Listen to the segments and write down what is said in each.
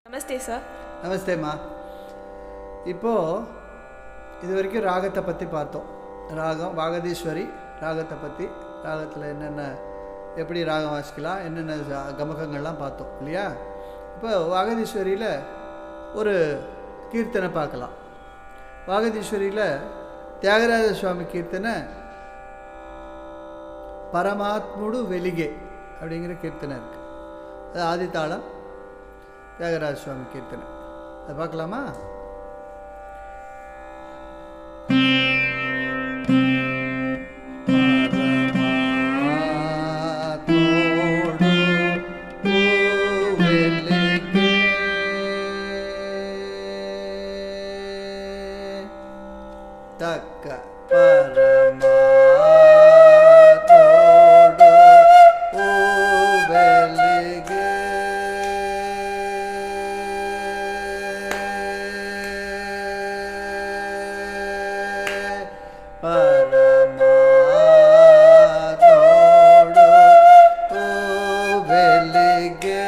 நமஸ்தே sir நமஸ்தேம்மா இப்போது இது வரைக்கும் ராகத்தை பற்றி பார்த்தோம் ராகம் வாகதீஸ்வரி ராகத்தை பற்றி ராகத்தில் என்னென்ன எப்படி ராகம் வாசிக்கலாம் என்னென்ன ச- கமகங்கள்லாம் பார்த்தோம் இல்லையா இப்போ வாகதீஸ்வரியில் ஒரு கீர்த்தனை பார்க்கலாம் வாகதீஸ்வரியில் தியாகராஜ சுவாமி கீர்த்தனை பரமாத்முடு வெலிகே அப்படிங்கிற கீர்த்தனை இருக்குது அது ஆதித்தாளம் தியாகராஜ சுவாமி கீர்த்தனை அதை பார்க்கலாமா பரமாத்மோடு வெலிகே. தக்க பரமாத்மோடு வெலிகே. பரமாத்மோடு வெலிகே.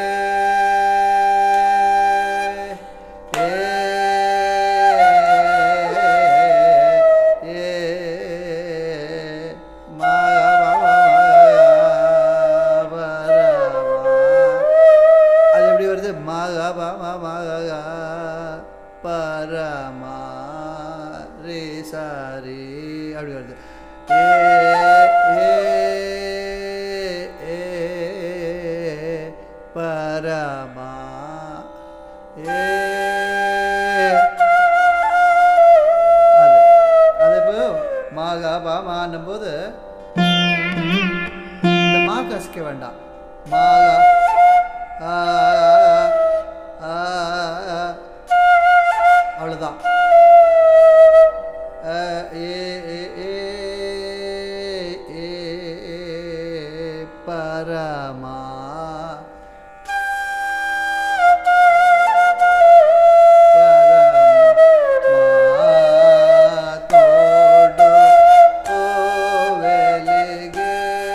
அது எப்படி வருது மக பம மக பரமா ரே சாரி அப்படி வருது ஏ ஏ ஏ பரமா ஏ அது அது இப்போ மாகா பாமான்னும் போது இந்த மா கசிக்க வேண்டாம் மாகா ஆ, ஆ, ஆ, அவ்வளோதான் ஆ, ஏ ஏ ஏ ஏ ஏ, பரமா பரமாத்தோடு கோவெலிகே.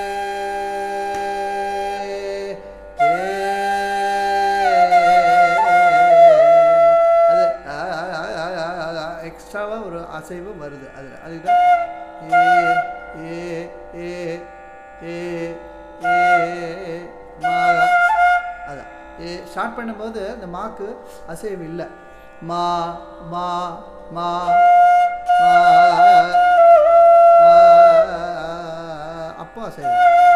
அது எக்ஸ்ட்ராவாக ஒரு அசைவு வருது அதில் அதுதான் ஏ ஏ ஏ ஏ ஏ மாகா அதான் ஏ ஸ்டார்ட் பண்ணும்போது அந்த மாக்கு அசைவு இல்லை மா மா மா மா ஆ, அப்போ அசைவு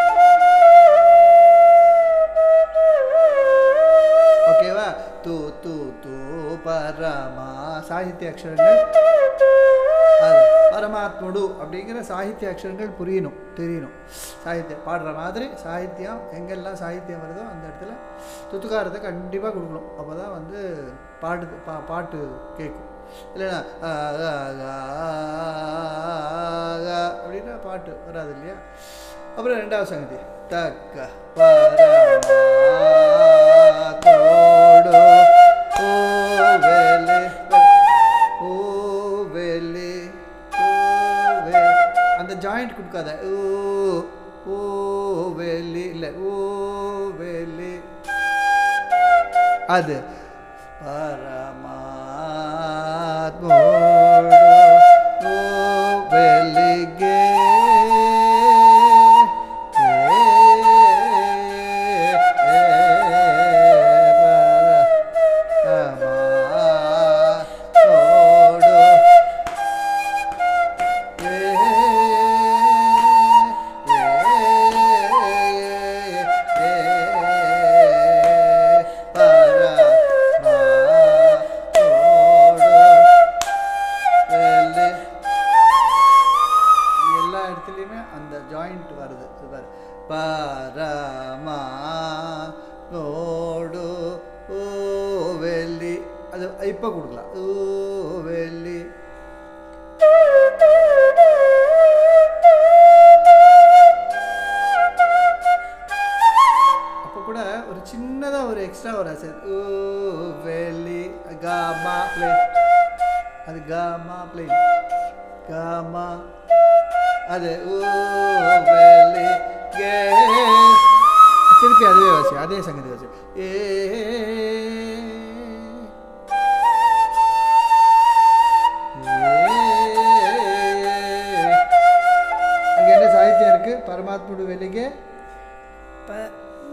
ஓகேவா தூ தூ தூ பரமா சாகித்ய அக்ஷரங்கள் அது பரமாத்முடு அப்படிங்கிற சாகித்ய அக்ஷரங்கள் புரியணும் தெரியணும் சாகித்யம் பாடுற மாதிரி சாகித்யம் எங்கெல்லாம் சாகித்யம் வருதோ அந்த இடத்துல துத்துக்காரத்தை கண்டிப்பாக கொடுக்கணும் அப்போ தான் வந்து பாட்டு பா பாட்டு கேட்கும் இல்லைன்னா ஆ, ஆ, ஆ, ஆ, அப்படின்னா பாட்டு வராது இல்லையா அப்புறம் ரெண்டாவது சங்கதி தக்க பரமாத்தோடு ஓவெலி ஓவெலி ஓவே அந்த ஜாயிண்ட் கொடுக்காத ஓ ஓவெலி இல்லை ஓவெலி அது பரமாத்மோடு ஓவெலிகே எல்லா இடத்துலையுமே அந்த ஜாயிண்ட் வருது இது பாரு பரமா நோடு ஓ வெள்ளி அது இப்போ கொடுக்கலாம் ஓ வெள்ளி அப்போ கூட ஒரு சின்னதாக ஒரு எக்ஸ்ட்ரா ஒரு அசை ஓ வெள்ளி காமா பிளேன் அது காமா பிளேன் காமா அது ஊ வெள்ளி கே திருப்பி அதுவே வாசி அதே சங்கதி வாசி ஏ ಪರಮಾತ್ಮುಡು ವೆಲಿಗೆ ಪ-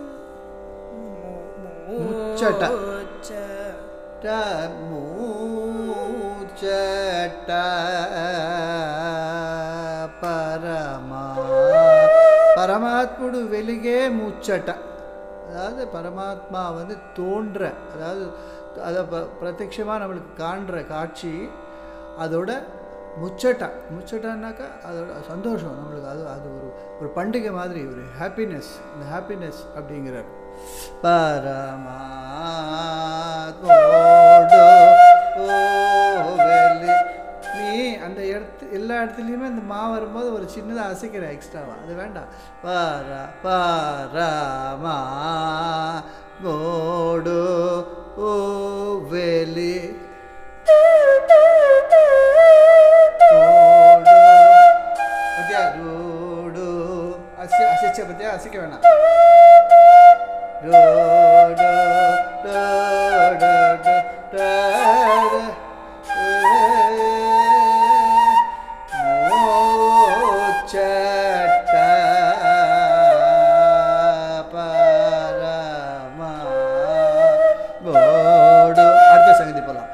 ಮು- ಮುಚ್ಚಟ. ಮುಚ್ಚ. ಟ ಮೂಚಟ பரமா பரமாத்முடு வெலிகே முச்சட்ட அதாவது பரமாத்மா வந்து தோன்ற அதாவது அதை ப பிரத்யட்சமாக நம்மளுக்கு காண்ற காட்சி அதோட முச்சட்டா முச்சட்டான்னாக்கா அதோட சந்தோஷம் நம்மளுக்கு அது அது ஒரு ஒரு பண்டிகை மாதிரி ஒரு ஹாப்பினஸ் இந்த ஹாப்பினஸ் அப்படிங்கிறார் பரமாத்மோடு ஓவெலி நீ அந்த இடத்து எல்லா இடத்துலையுமே இந்த மா வரும்போது ஒரு சின்னதாக அசைக்கிற எக்ஸ்ட்ராவா அது வேண்டாம் பார பாரமா மோடு ஓ வெளி ஓடு பத்தியா ரோடு அசி அசைச்ச பத்தியா அசைக்க வேணாம் ரோடு டோடு டோடு மோச்சட்ட பரமா போடு அடுத்த சங்கதி போலாம்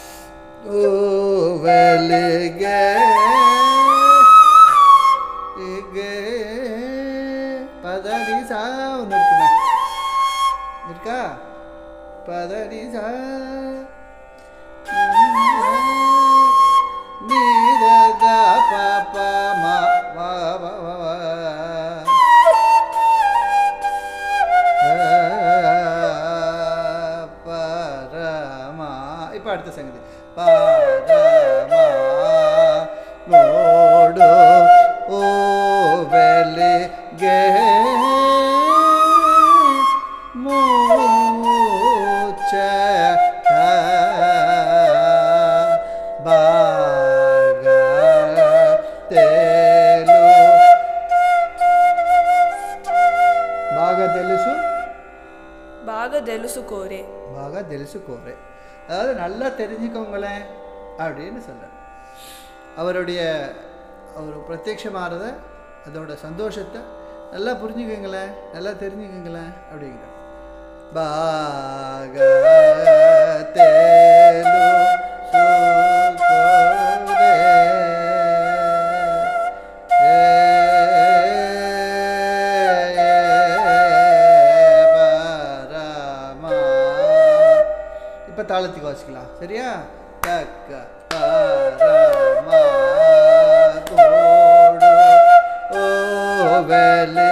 ஓவலிகே இங்கே பதடி சா ஒன்று இருக்குமே இருக்கா பதடி சா நீரத பாப்ப மா வா வா வா வா பரமா இப்போ அடுத்த சங்கதி பரமா மோடு ஓ வெலி கே மூச்ச பாக தேலு బాగా తెలుసు బాగా తెలుసుకోరే బాగా తెలుసుకోరే அதாவது நல்லா தெரிஞ்சுக்கோங்களேன் அப்படின்னு சொல்கிறார் அவருடைய அவர் பிரத்யட்சமானத அதோட சந்தோஷத்தை நல்லா புரிஞ்சுக்கோங்களேன் நல்லா தெரிஞ்சுக்கோங்களேன் அப்படிங்கிறார் பாக தேலு சுகோரே. பரமா. இப்ப தாளத்துக்கு வாசிக்கலாம் சரியா தக்க பரமா தோடு ஓவலே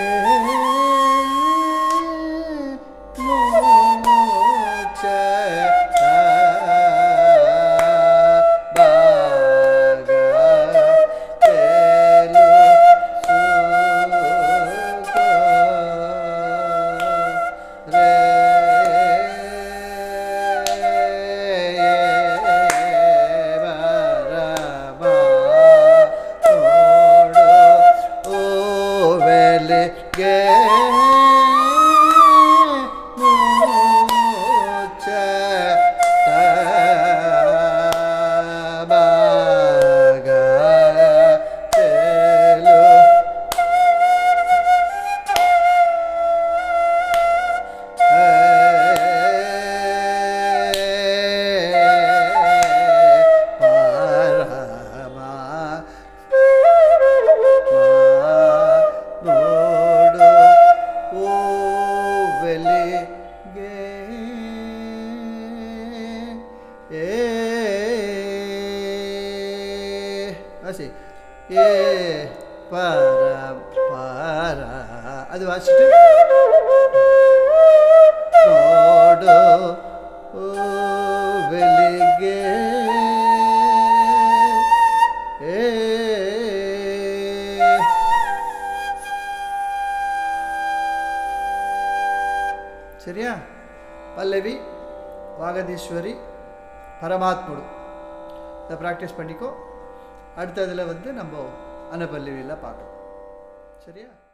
வாசி ஏ பர பர அது வாசிட்டு ನೋಡು ಓ ಬೆಳಿಗ್ಗೆ ಏ சரியா பல்லவி வாகதீஸ்வரி பரமாத்முடு இதை ப்ராக்டிஸ் பண்ணிக்கோ அடுத்ததில் வந்து நம்ம அன்னபல்லவியில் பார்க்கலாம் சரியா